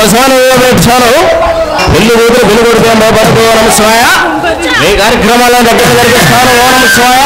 శ్మశాన యోగేక్షాలు పెళ్లి కూతురు పెళ్లి కొడుకు భగవద్గో నమ శివాయ ఈ కార్యక్రమాల్లో దగ్గర జరిగిస్తాను ఓ నమ శివాయ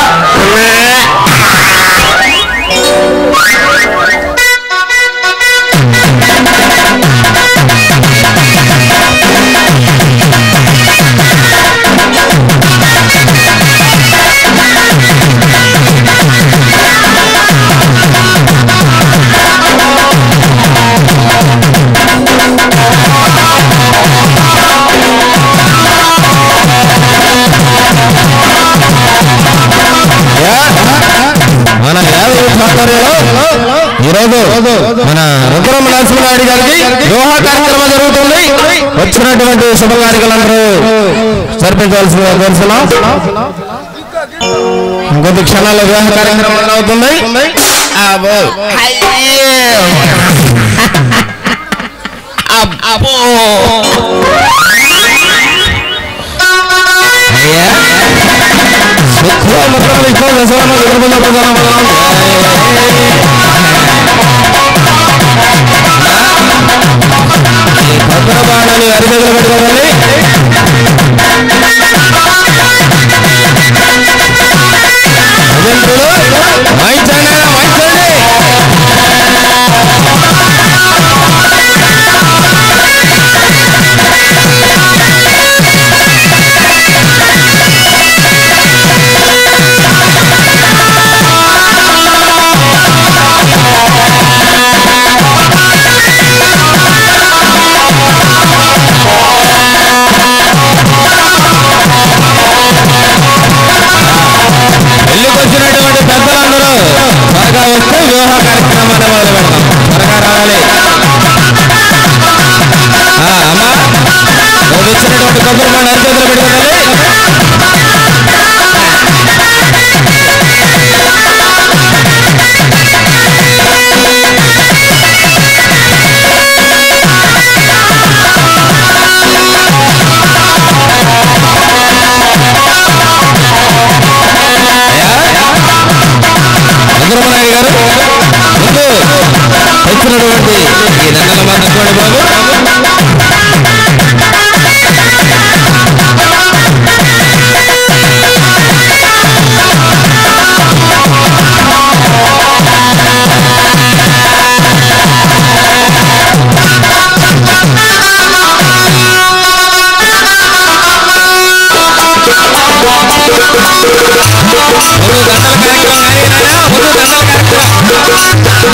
మన యాదవ ఆధ్వర్యంలో ఈరోజు మన రుద్రమ నరసింహనాయుడు గారికి వివాహ కార్యక్రమం జరుగుతుంది వచ్చినటువంటి శుభకార్యకులందరూ జరిపించవలసిందిగా కోరుతున్నాం ఇంకొద్ది క్షణాల్లో వివాహ కార్యక్రమం అవుతుంది అయ్యా సుఖముద్రం విశ్వం దశరమ దుర్గమ ప్రధాన భద్రబాణాన్ని అరిగదులు పెట్టుకోవాలి అజంతులు వాయించండి వాయించండి పెళ్లికి వచ్చినటువంటి పెద్దలందరూ త్వరగా వస్తే వివాహ కార్యక్రమాన్ని మొదలు పెడతాం త్వరగా రావాలి ఆ, అమ్మా నువ్వు ఇచ్చినటువంటి కొబ్బరి పండు అరిచేతులు పెట్టుకోవాలి చంద్రబాబు గారు ముందు వచ్చినటువంటి ఈ దండల మాత్రం బాబు ముందు దండల కార్యక్రమం కానీ నాయనా, ముందు దండల కార్యక్రమం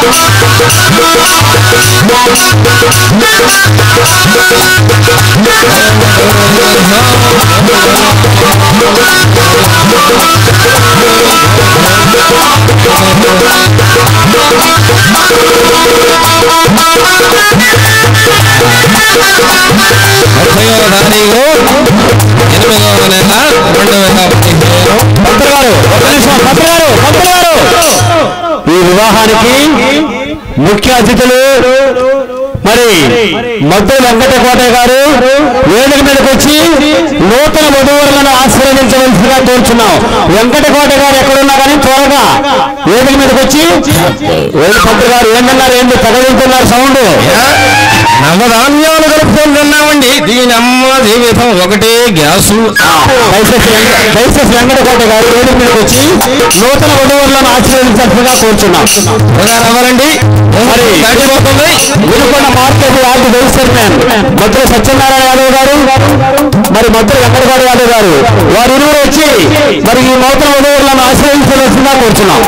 ముప్పయో తారీఖు ఎనిమిదవ నెల రెండు వేల పదిహేను పంతులు గారు ఒక నిమిషం పంతులు గారు పంతులు గారు ఈ వివాహానికి ముఖ్య అతిథులు మరి మద్దు వెంకట కోటయ్య గారు వేదిక మీదకి వచ్చి నూతన వధువులను ఆశీర్వదించవలసిగా కోరుచున్నాం వెంకట కోట గారు ఎక్కడున్నా కానీ త్వరగా వేదిక మీదకి వచ్చి వేది పంతులు గారు ఏంటన్నారు ఏంటి తగలుతున్నారు సౌండ్ నవధాన్యాలు కలుపుకొని తిన్నామండి దీని అమ్మ జీవితం ఒకటే గ్యాసు దయచేసి వెంక- దయచేసి వెంకట కోట గారు వేదిక మీదకి వచ్చి నూతన వధువులను ఆశీర్వదించాల్సిందిగా కోరుచున్నాం త్వరగా రావాలండి మరి దాటిపోతుంది Vinukonda market yard vice chairman మధ్య సత్యనారాయణ యాదవ్ గారు మరి మధ్య వెంకటగౌడ యాదవ్ గారు వారు ఇరువురు వచ్చి మరి ఈ నూతన వధువులను ఆశ్రయించవలసిందిగా కోరుచున్నాం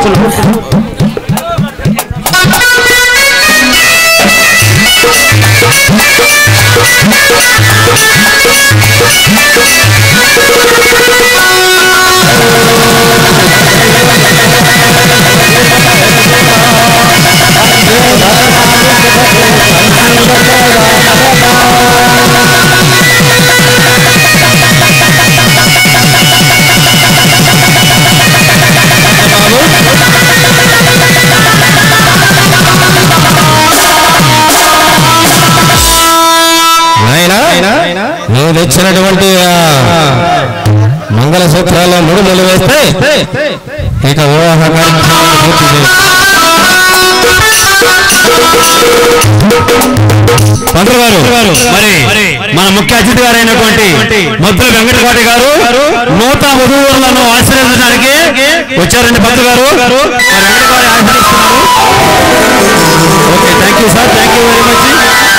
నాయనా నువ్వు తెచ్చినటువంటి ఆ మంగళ సూత్రాల్లో మూడు ముళ్ళు వేస్తే ఇక వివాహ కార్యక్రమాన్ని పూర్తి చేయి. మంత్రి గారు మరి మన ముఖ్య అతిథి గారైనటువంటి మంత్రులు వెంకటకోటి గారు నూతన వధువులను ఆశీర్వదించడానికి వచ్చారండి మంత్రి గారు మరి వెంకటకోటి ఆశీర్వదిస్తున్నారు okay thank you sir thank you very much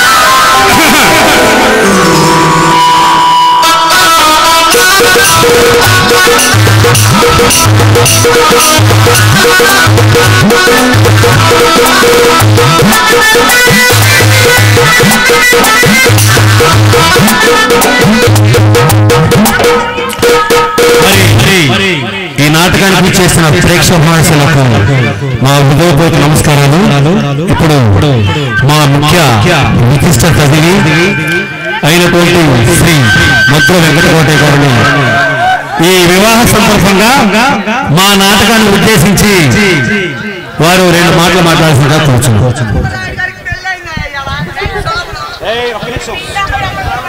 మరి ఈ నాటకానికి చేసిన ప్రేక్షకులకు మా హృదయపూర్వక నమస్కారాలు ఇప్పుడు మా ముఖ్య విశిష్ట అతిథి అయినటువంటి శ్రీ మధుర వెంకటకోట గారిని ఈ వివాహ సందర్భంగా మా నాటకాన్ని ఉద్దేశించి వారు రెండు మాటలు మాట్లాడాల్సిందిగా కూర్చున్నారు గారికి పెళ్ళైందా ఇవాళ? శోభనం.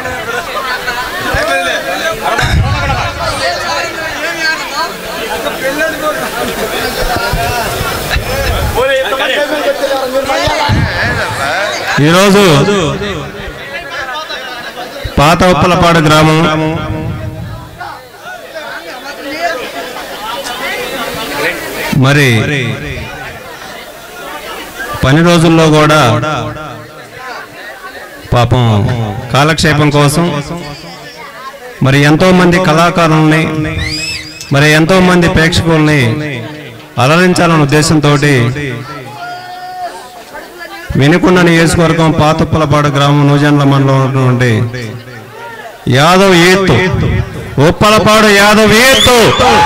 ఈరోజు పాత ఉప్పలపాడు గ్రామం మరి పని రోజుల్లో కూడా పాపం కాలక్షేపం కోసం మరి ఎంతో మంది కళాకారుల్ని మరి ఎంతో మంది ప్రేక్షకుల్ని అలరించాలన్న ఉద్దేశంతో వినుకొండ నియోజకవర్గం పాతప్పలపాడు గ్రామం నూజండ్ల మండలం ఉన్నటువంటి యాదవ్ ఏత్తు ఉప్పలపాడు యాదవ్ ఏత్తు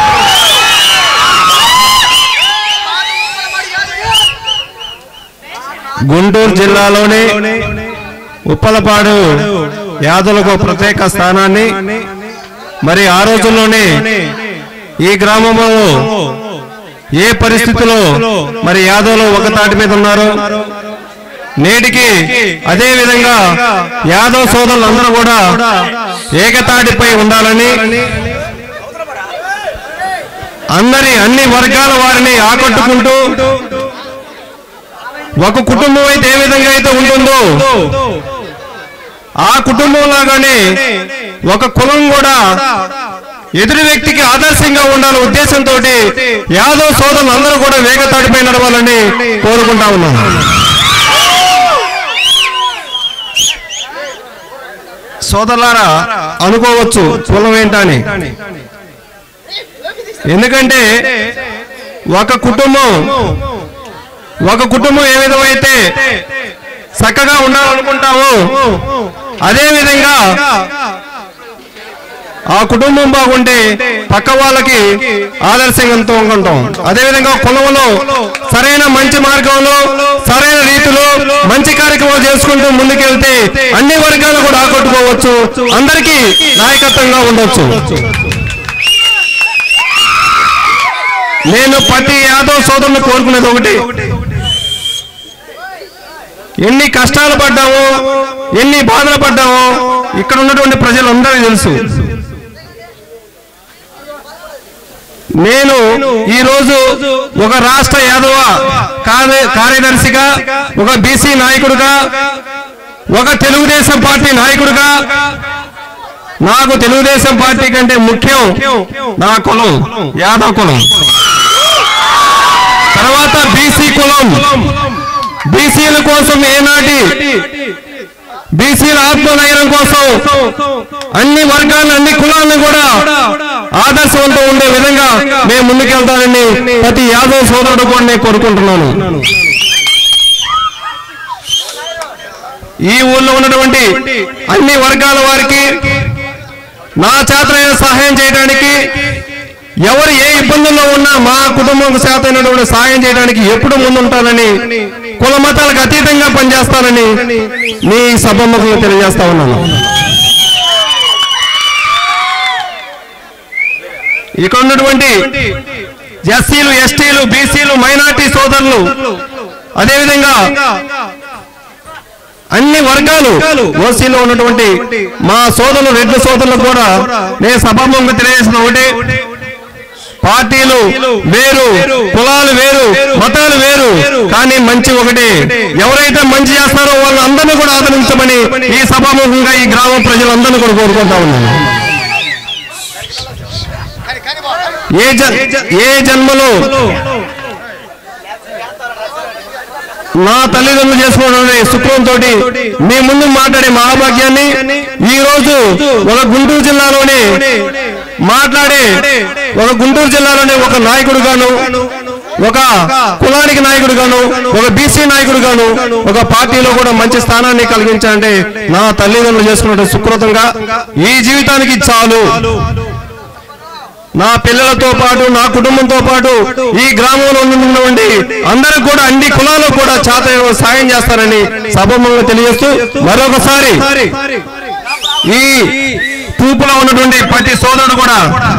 గుంటూరు జిల్లాలోని ఉప్పలపాడు యాదవులకు ప్రత్యేక స్థానాన్ని మరి ఆ రోజుల్లోనే ఈ గ్రామంలో ఏ పరిస్థితిలో మరి యాదవులు ఒక తాటి మీద ఉన్నారు నేటికి అదే విధంగా యాదవ్ సోదరులందరూ కూడా ఏకతాటిపై ఉండాలని అందరి అన్ని వర్గాల వారిని ఆకట్టుకుంటూ ఒక కుటుంబం అయితే ఏ విధంగా అయితే ఉంటుందో ఆ కుటుంబం లాగానే ఒక కులం కూడా ఎదుటి వ్యక్తికి ఆదర్శంగా ఉండాలనే ఉద్దేశంతో యాదవ్ సోదరులు అందరూ కూడా వేగతాడిపై నడవాలని కోరుకుంటా ఉన్నాను సోదరులారా అనుకోవచ్చు కులం ఏంటని ఎందుకంటే ఒక కుటుంబం ఒక కుటుంబం ఏ విధమైతే చక్కగా ఉండాలనుకుంటామో అదే విధంగా ఆ కుటుంబం బాగుంటే పక్క వాళ్ళకి ఆదర్శంగా ఉంటాం అదే విధంగా కులంలో సరైన మంచి మార్గంలో సరైన రీతిలో మంచి కార్యక్రమాలు చేసుకుంటూ ముందుకెళ్తే అన్ని వర్గాలు కూడా ఆకట్టుకోవచ్చు అందరికీ నాయకత్వంగా ఉండొచ్చు నేను ప్రతి యాదవ్ సోదరుని కోరుకునేది ఒకటి ఎన్ని కష్టాలు పడ్డామో ఎన్ని బాధలు పడ్డామో ఇక్కడ ఉన్నటువంటి ప్రజలందరికీ తెలుసు నేను ఈ రోజు ఒక రాష్ట్ర యాదవ కార్య- కార్యదర్శిగా ఒక బీసీ నాయకుడిగా ఒక తెలుగుదేశం పార్టీ నాయకుడిగా నాకు తెలుగుదేశం పార్టీ కంటే ముఖ్యం నా కులం యాదవ్ కులం తర్వాత బీసీ కులం బీసీల కోసం ఏనాటి బీసీల ఆత్మనగరం కోసం అన్ని వర్గాలను అన్ని కులాలను కూడా ఆదర్శవంతం ఉండే విధంగా మేము ముందుకెళ్తానని ప్రతి యాదవ్ సోదరుడు కూడా నేను కోరుకుంటున్నాను ఈ ఊళ్ళో ఉన్నటువంటి అన్ని వర్గాల వారికి నా చేతనైన సహాయం చేయడానికి ఎవరు ఏ ఇబ్బందుల్లో ఉన్నా మా కుటుంబం శాతమైనటువంటి సహాయం చేయడానికి ఎప్పుడు ముందుంటానని కుల మతాలకు అతీతంగా పనిచేస్తానని మీ సభముఖంగా తెలియజేస్తా ఉన్నాను ఇక్కడ ఉన్నటువంటి ఎస్సీలు ఎస్టీలు బీసీలు మైనార్టీ సోదరులు అదేవిధంగా అన్ని వర్గాలు ఓసీలో ఉన్నటువంటి మా సోదరులు రెడ్డి సోదరులకు కూడా నేను సభాముఖంగా తెలియజేసిన ఒకటి పార్టీలు వేరు కులాలు వేరు మతాలు వేరు కానీ మంచి ఒకటి ఎవరైతే మంచి చేస్తారో వాళ్ళందరినీ కూడా ఆదరించమని ఈ సభాముఖంగా ఈ గ్రామ ప్రజలందరినీ కూడా కోరుకుంటా ఉన్నాను ఏ జ- ఏ జన్మలో నా తల్లిదండ్రులు చేసుకోవడం శుక్రంతో మీ ముందు మాట్లాడే మహాభాగ్యాన్ని ఈ రోజు ఒక గుంటూరు జిల్లాలోనే మాట్లాడే ఒక గుంటూరు జిల్లాలోనే ఒక నాయకుడు గాను ఒక కులానికి నాయకుడు గాను ఒక బీసీ నాయకుడు గాను ఒక పార్టీలో కూడా మంచి స్థానాన్ని కలిగించాలంటే నా తల్లిదండ్రులు చేసుకున్న సుకృతంగా ఈ జీవితానికి చాలు నా పిల్లలతో పాటు నా కుటుంబంతో పాటు ఈ గ్రామంలో ఉన్నటువంటి అందరికి కూడా అన్ని కులాలకు కూడా చేత సాయం చేస్తారని సభమంగా తెలియజేస్తూ మరొకసారి ఈ తూపులో ఉన్నటువంటి ప్రతి సోదరుడు కూడా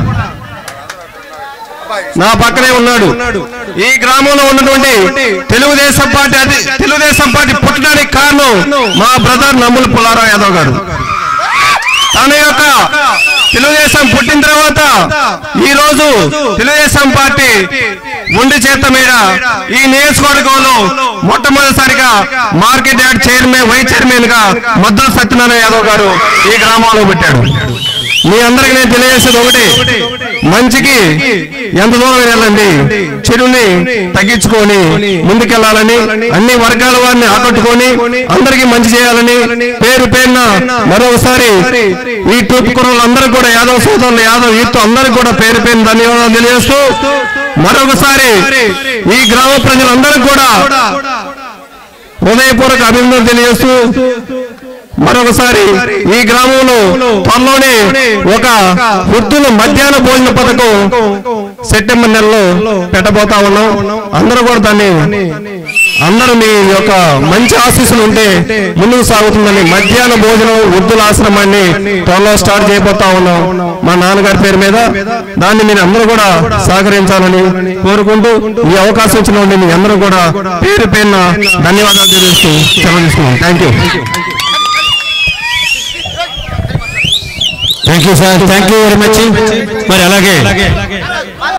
నా పక్కనే ఉన్నాడు ఈ గ్రామంలో ఉన్నటువంటి తెలుగుదేశం పార్టీ అది తెలుగుదేశం పార్టీ పుట్టడానికి కారణం మా బ్రదర్ నమ్ముల పుల్లారావు యాదవ్ గారు తన యొక్క తెలుగుదేశం పుట్టిన తర్వాత ఈ రోజు తెలుగుదేశం పార్టీ ఉండి చేత మీద ఈ నియోజకవర్గంలో మొట్టమొదటిసారిగా market yard chairman vice chairman గా మద్దతు సత్యనారాయణ యాదవ్ గారు ఈ గ్రామంలో పెట్టాడు మీ అందరికి నేను తెలియజేసేది ఒకటి మంచికి ఎంత దూరం వెళ్ళండి చెడుని తగ్గించుకొని ముందుకెళ్లాలని అన్ని వర్గాల వారిని ఆకట్టుకొని అందరికీ మంచి చేయాలని పేరు పేరున మరొకసారి ఈ టూపు కుర్రలందరూ కూడా యాదవ్ సోదరులు యాదవ్ యూత్ అందరికీ కూడా పేరు పేరు ధన్యవాదాలు తెలియజేస్తూ మరొకసారి ఈ గ్రామ ప్రజలందరికీ కూడా హృదయపూర్వక అభినందనలు తెలియజేస్తూ మరొకసారి ఈ గ్రామంలో త్వరలోనే ఒక వృద్ధుల మధ్యాహ్న భోజన పథకం సెప్టెంబర్ నెలలో పెట్టబోతా ఉన్నాం అందరూ కూడా దాన్ని అందరూ మీ యొక్క మంచి ఆశీస్సులు ఉంటే ముందుకు సాగుతుందని మధ్యాహ్న భోజనం వృద్ధుల ఆశ్రమాన్ని త్వరలో స్టార్ట్ చేయబోతా ఉన్నాం మా నాన్నగారి పేరు మీద దాన్ని మీరు అందరూ కూడా సహకరించాలని కోరుకుంటూ ఈ అవకాశం ఇచ్చిన మీ అందరూ కూడా పేరు పేరున ధన్యవాదాలు తెలియజేస్తూ సెలవు తీసుకున్నాం thank you thank you sir thank you very much మరి అలాగే